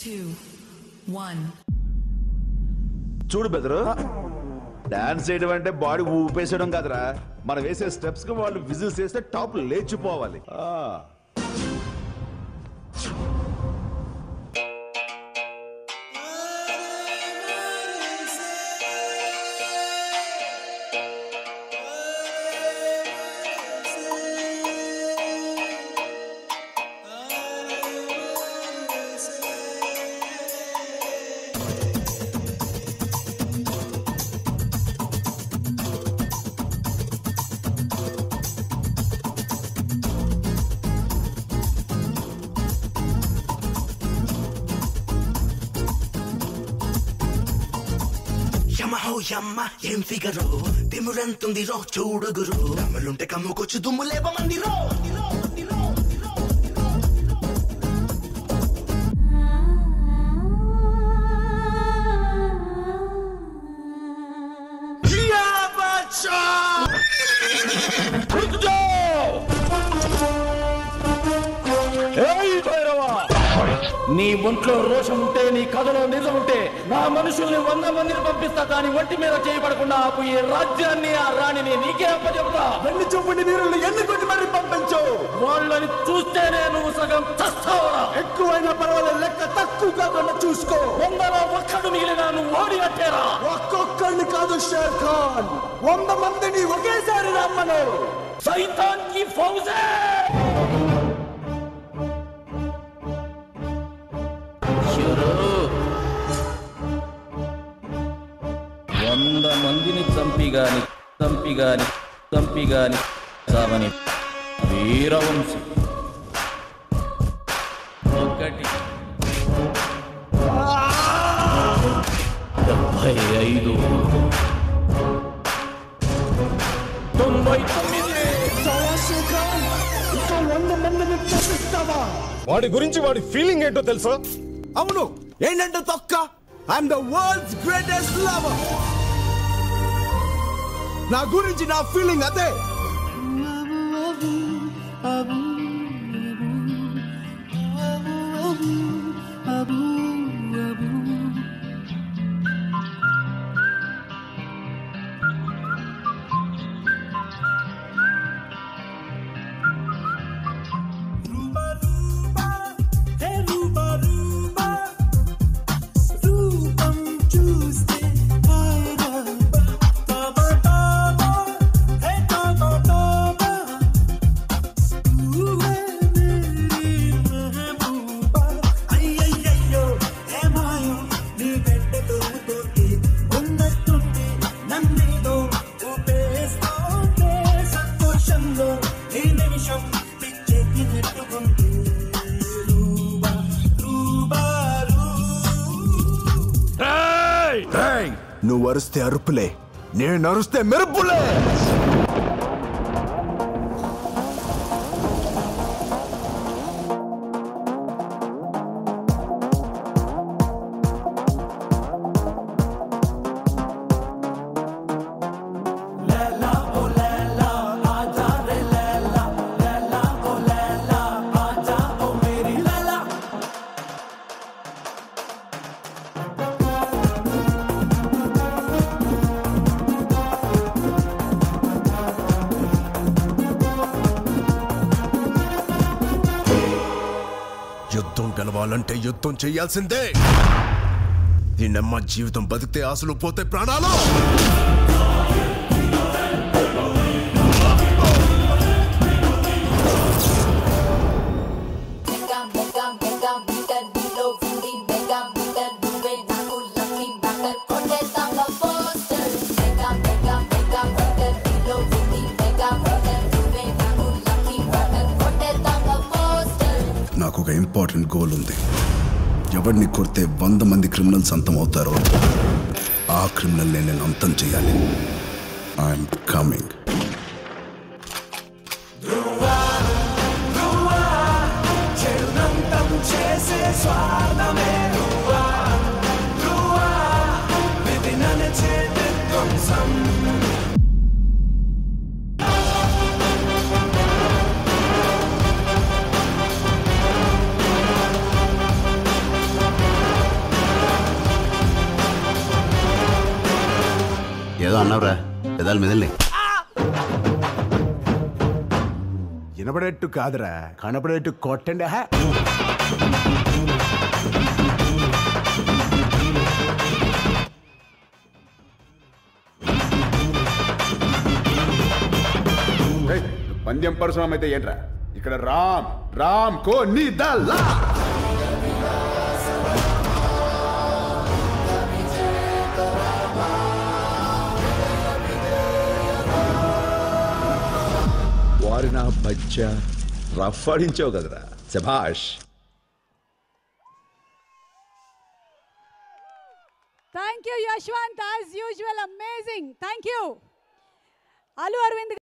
two, one. చూడు బెదరు dance చేయడం అంటే బాడీ ఊపేసేయడం కాదురా మనం వేసే స్టెప్స్ కి వాళ్ళు విజిల్స్ వేస్తే టాప్ లేచిపోవాలి ఆ. యమ హో యమ్మ ఏం ఫిగరు తిమురంతుంది రో చూడుగురు దమ్ములుంటే కమ్ముకొచ్చు దుమ్ము లేపమంది రో నీ ఒంట్లో రోషం ఉంటే నీ కథలో నిజం ఉంటే నా మనుషుల్ని వంద మందిని పంపిస్తా కానీ ఒంటి మీద చేయబడకుండా ఆపు ఈ రాజ్యాన్ని ఆ రాణిని నీకే అప్పచెప్తా వెన్ను చూపుని వీరుల్ని ఎన్నుకొని మరి పంపించు వాళ్ళని చూస్తేనే నువ్వు సగం చస్తావరా ఎక్కువైనా పర్వాలేదు లెక్క తక్కువ కాకుండా చూసుకో వందలో ఒక్కడు మిగిలిన నువ్వు ఓడినట్టేరా ఒక్కొక్కడిని కాదు షేర్ ఖాన్ వంద మందిని ఒకేసారి రమ్మను సైతాన్ కి ఫౌజే శురు. వంద మందిని చంపిగాని చంపిగాని చంపిగాని చావని వీరవంశి ఒకటి డెబ్బై ఐదు తొంభై తొమ్మిది ఇంకా వంద మందిని పంపిస్తావా వాడి గురించి వాడి ఫీలింగ్ ఏంటో తెలుసా అవును ఏంటంటే తొక్క I'm the world's greatest lover నా గురించి నా ఫీలింగ్ అదే సంతోషంలో ఈ నిమిషం పిచ్చెక్కి నెట్టుకుంటే రూబా రూబారు నువ్వు అరుస్తే అరుపులే నేను అరుస్తే మెరుపులే యుద్ధం గెలవాలంటే యుద్ధం చేయాల్సిందే దీన్నమ్మ జీవితం బతికితే ఆశలు పోతే ప్రాణాలు Mega, mega, mega, mega, నీలో ఉంది mega, mega, నువ్వే నాకు lucky matter. కొట్టేద్దాంగా poster. Mega, mega, mega, mega, నీలో ఉంది mega, mega, నువ్వే నాకు lucky matter. కొట్టేద్దాంగా poster. నాకు ఒక ఇంపార్టెంట్ గోల్ ఉంది ఎవరిని కొడితే వంద మంది క్రిమినల్స్ అంతం అవుతారో ఆ క్రిమినల్ నేను అంతం చేయాలి ఐఎమ్ కమింగ్ చిరునంతం చేసే స్వార్థమే నువ్వా నువ్వా విధి నడిచే విధ్వంసం అన్నావురా పెదాల మెదల్ని వినపడేట్టు కాదురా కనపడేట్టు కొట్టండి హా పందెం పరశురామ్ అయితే ఏంట్రా ఇక్కడ రామ్ రామ్ కో నీ దల్లా వారి నా బచ్చ రఫ్ ఆడించావు కదరా శభాష్ thank you Yashwant as usual amazing thank you Allu Arvind